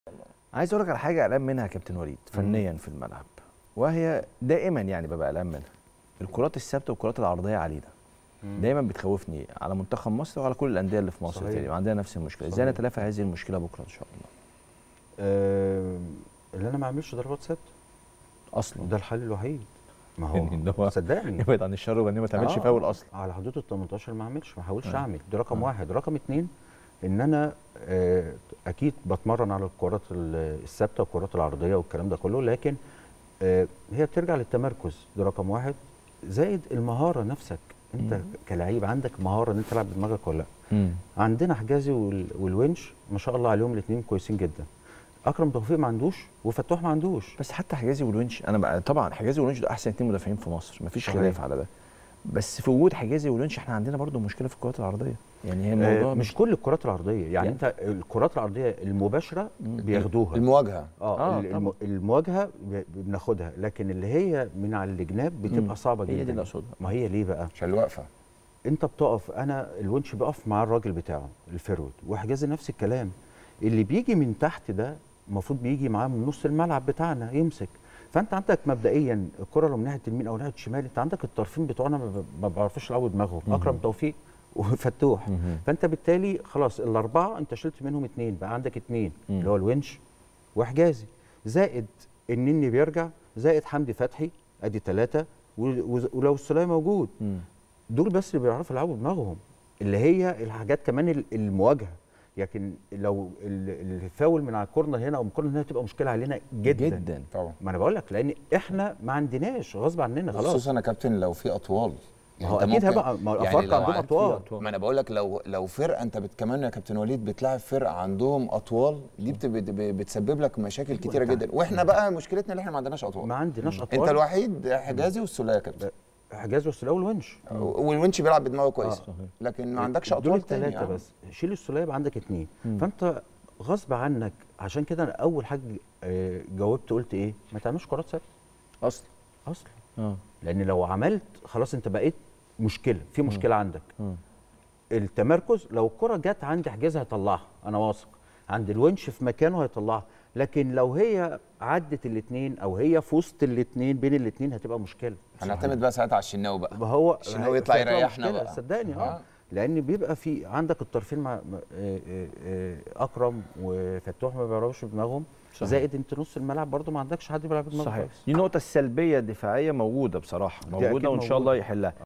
عايز اقول لك على حاجه قلقان منها يا كابتن وليد فنيا في الملعب وهي دائما يعني ببقى قلقان منها الكرات الثابته والكرات العرضيه علينا دايما بتخوفني على منتخب مصر وعلى كل الانديه اللي في مصر صحيح. تقريبا عندنا نفس المشكله ازاي صحيح. نتلافى هذه المشكله بكره ان شاء الله آه اللي انا ما اعملش ضربات ثابته اصلا ده الحل الوحيد ما يعني اللي هو هو صدقني ابعد عن الشر وان ما تعملش آه، فاول اصلا على حدود ال 18 ما اعملش ما احاولش آه. اعمل ده رقم آه. واحد رقم اتنين ان انا آه اكيد بتمرن على الكرات ال- الثابته والكرات العرضيه والكلام ده كله لكن آه هي بترجع للتمركز ده رقم واحد زائد المهاره نفسك انت مم. كلعيب عندك مهاره ان انت تلعب بدماغك ولا لا مم. عندنا حجازي وال- والونش ما شاء الله عليهم الاثنين كويسين جدا اكرم توفيق ما عندوش وفتوح ما عندوش بس حتى حجازي والونش انا بقى طبعا حجازي والونش ده احسن اثنين مدافعين في مصر مفيش صحيح. خلاف على ده بس في وجود حجازي والونش احنا عندنا برضو مشكله في الكرات العرضيه يعني هي الموضوع آه مش كل الكرات العرضيه يعني, يعني- انت الكرات العرضيه المباشره بياخدوها المواجهه اه, آه، ال- طبعاً. الم- المواجهه ب- بناخدها لكن اللي هي من على الجناب مم. بتبقى صعبه جدا هي دي اللي اقصدها ما هي ليه بقى عشان الوقفه انت بتقف انا الونش بقف مع الراجل بتاعه الفيرود وحجازي نفس الكلام اللي بيجي من تحت ده المفروض بيجي معاه من نص الملعب بتاعنا يمسك فانت عندك مبدئيا الكره لو من ناحيه اليمين او ناحيه الشمال انت عندك الطرفين بتوعنا ما ب- ما بيعرفوش يلعبوا دماغهم مهم. اكرم توفيق وفتوح مهم. فانت بالتالي خلاص الاربعه انت شلت منهم اثنين بقى عندك اثنين مم. اللي هو الونش وحجازي زائد النني بيرجع زائد حمدي فتحي ادي ثلاثه ولو السوليه موجود مم. دول بس اللي بيعرفوا يلعبوا دماغهم اللي هي الحاجات كمان ال- المواجهه لكن لو ال- الفاول من على الكورنر هنا او من الكورنر هنا تبقى مشكله علينا جدا, جدا. جدا طبعا ما انا بقول لك لان احنا ما عندناش غصب عننا خلاص خصوصا يا كابتن لو في اطوال ما هو أنت اكيد ممكن- هبقى ما هو يعني الافارقه لو عندهم عن- اطوال ما انا بقول لك لو لو فرقه انت بت كمان يا كابتن وليد بتلاعب فرقه عندهم اطوال دي بت بت بتسبب لك مشاكل كتيره أنت- جدا واحنا بقى مشكلتنا اللي احنا ما عندناش اطوال ما عندناش اطوال انت الوحيد حجازي والسوليه يا كابتن حجاز والسوليه والونش والونش بيلعب بدماغه كويس آه. لكن ما عندكش دول اطوال تاني الثلاثه يعني. بس شيل السوليه يبقى عندك اثنين مم. فانت غصب عنك عشان كده انا اول حاجه آه، جاوبت قلت ايه ما تعملش كرات ثابته اصلا اصلا اه لان لو عملت خلاص انت بقيت مشكله في مشكله عندك مم. التمركز لو الكره جت عند حجاز هيطلعها انا واثق عند الونش في مكانه هيطلعها لكن لو هي عدت الاثنين او هي في وسط الاثنين بين الاثنين هتبقى مشكله هنعتمد بقى ساعتها على الشناوي بقى ما هو الشناوي يطلع هتبقى يريحنا مشكلة، بقى. صدقني اه آه. لان بيبقى في عندك الطرفين مع مع- آه، آه، آه، اكرم وفتوح ما بيعرفوش بدماغهم صحيح. زائد انت نص الملعب برضو ما عندكش حد بيلعب بدماغه صحيح خالص. دي النقطة السلبية الدفاعية موجودة بصراحة أكيد موجودة وإن شاء الله موجودة. يحلها